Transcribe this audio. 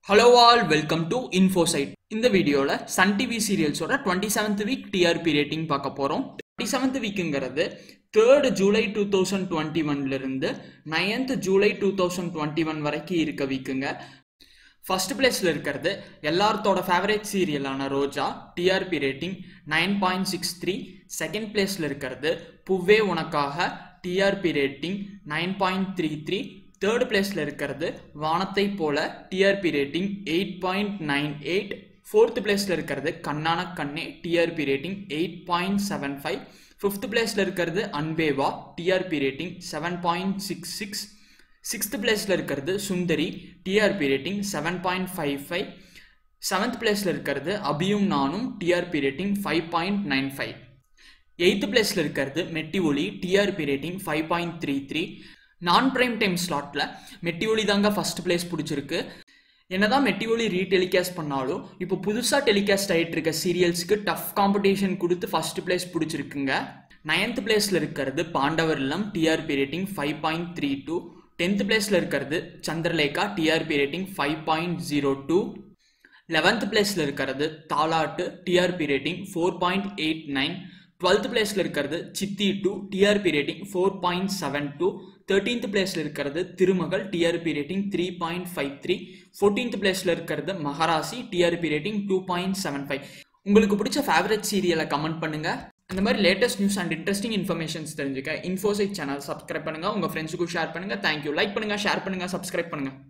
hello all welcome to Infosite இந்த வீடியோவில் Sun TV சீரியல்ஸோட twenty seventh week TRP rating பார்க்க போகிறோம் டுவெண்ட்டி செவன்த் வீக்குங்கிறது third July two thousand twenty ஒன்லேருந்து ninth July two thousand twenty one வரைக்கும் இருக்க வீக்குங்க ஃபர்ஸ்ட் பிளேஸில் இருக்கிறது எல்லாத்தோட ஃபேவரட் சீரியலான Roja TRP rating nine point six three second பிளேஸில் இருக்கிறது Poove Unakkaga TRP rating nine point three three third பிளேஸில் இருக்கிறது Vanathai Pola TRP rating eight point nine eight fourth பிளேஸில் இருக்கிறது Kannana Kanne TRP rating eight point seven five fifth பிளேஸில் இருக்கிறது Anbe Vaa TRP rating seven point six six sixth பிளேஸில் இருக்கிறது Sundari TRP rating seven point five five seventh பிளேஸில் இருக்கிறது Abiyum Naanum TRP rating five point nine five eighth பிளேஸில் இருக்கிறது Metti Oli TRP rating five point three three non prime time ஸ்லாட்டில் மெட்டி ஒலி தாங்க ஃபஸ்ட் பிளேஸ் பிடிச்சிருக்கு என்னதான் மெட்டி ஒலி ரீடெலிகாஸ்ட் பண்ணாலும் இப்போ புதுசாக டெலிகாஸ்ட் ஆகிட்டு இருக்க சீரியல்ஸ்க்கு டஃப் காம்படிஷன் கொடுத்து ஃபர்ஸ்ட் பிளேஸ் பிடிச்சிருக்குங்க நைன்த் பிளேஸில் இருக்கிறது Pandavar Illam TRP rating five point three two tenth பிளேஸில் இருக்கிறது Chandralekha TRP rating five point zero two eleventh பிளேஸில் இருக்கிறது Thalattu TRP rating four point eight nine twelfth பிளேஸில் இருக்கிறது Chithi two TRP rating four point seven two thirteenth பிளேஸில் இருக்கிறது Thirumagal TRP rating three point five three fourteenth பிளேஸில் இருக்கிறது Magarasi TRP rating two point seven five உங்களுக்கு பிடிச்ச ஃபேவரட் சீரியலை கமெண்ட் பண்ணுங்க இந்த மாதிரி latest news and interesting informations தெரிஞ்சுக்க இன்ஃபோசைட் சேனல் சப்ஸ்கிரைப் பண்ணுங்க உங்க ஃப்ரெண்ட்ஸுக்கும் ஷேர் பண்ணுங்க தேங்க்யூ லைக் பண்ணுங்க ஷேர் பண்ணுங்க சப்ஸ்கிரைப் பண்ணுங்க